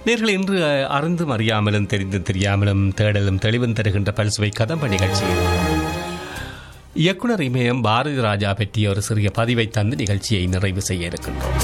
நேர்கள் இன்று அஹ், அறிந்தும் அறியாமலும் தெரிந்தும் தெரியாமலும் தேடலும் தெளிவும் தருகின்ற பல்சுவை கதம்ப நிகழ்ச்சியில் இயக்குனர் இமயம் பாரதி ராஜா பற்றிய ஒரு சிறிய பதிவை தந்து நிகழ்ச்சியை நிறைவு செய்ய இருக்கின்றோம்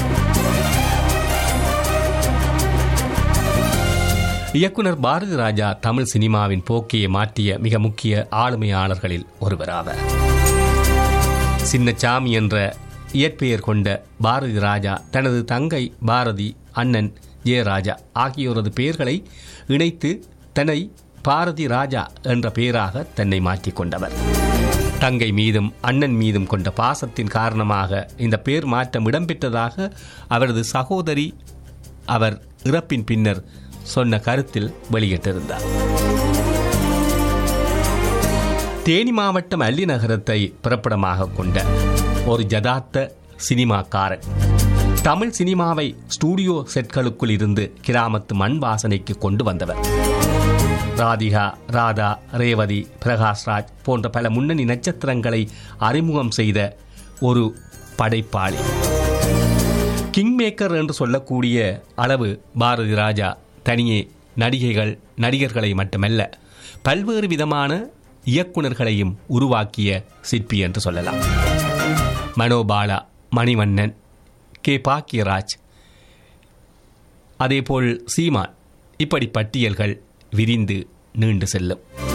இயக்குனர் பாரதி ராஜா தமிழ் சினிமாவின் போக்கையை மாற்றிய மிக முக்கிய ஆளுமையாளர்களில் ஒருவராவர் சின்னச்சாமி என்ற இயற்பெயர் கொண்ட பாரதி ராஜா தனது தங்கை பாரதி அண்ணன் ஜெயராஜா ஆகியோரது பெயர்களை இணைத்து தன்னை பாரதி ராஜா என்ற பெயராக தன்னை மாற்றிக் கொண்டவர் தங்கை மீதும் அண்ணன் மீதும் கொண்ட பாசத்தின் காரணமாக இந்த பெயர் மாற்றம் இடம்பெற்றதாக அவரது சகோதரி அவர் இறப்பின் பின்னர் சொன்ன கருத்தில் வெளியிட்டிருந்தார் தேனி மாவட்டம் அல்லி நகரத்தை பிறப்பிடமாக கொண்ட ஒரு ஜதார்த்த சினிமாக்காரன் தமிழ் சினிமாவை ஸ்டூடியோ செட்களுக்குள் இருந்து கிராமத்து மண் வாசனைக்கு கொண்டு வந்தவர் ராதிகா ராதா ரேவதி பிரகாஷ்ராஜ் போன்ற பல முன்னணி நட்சத்திரங்களை அறிமுகம் செய்த ஒரு படைப்பாளி கிங்மேக்கர் என்று சொல்லக்கூடிய அளவு பாரதி ராஜா தனியே நடிகைகள் நடிகர்களை மட்டுமல்ல பல்வேறு விதமான இயக்குனர்களையும் உருவாக்கிய சிற்பி என்று சொல்லலாம் மனோபாலா மணிவண்ணன் கே பாக்கியராஜ் அதேபோல் சீமான் இப்படி பட்டியல்கள் விரிந்து நீண்டு செல்லும்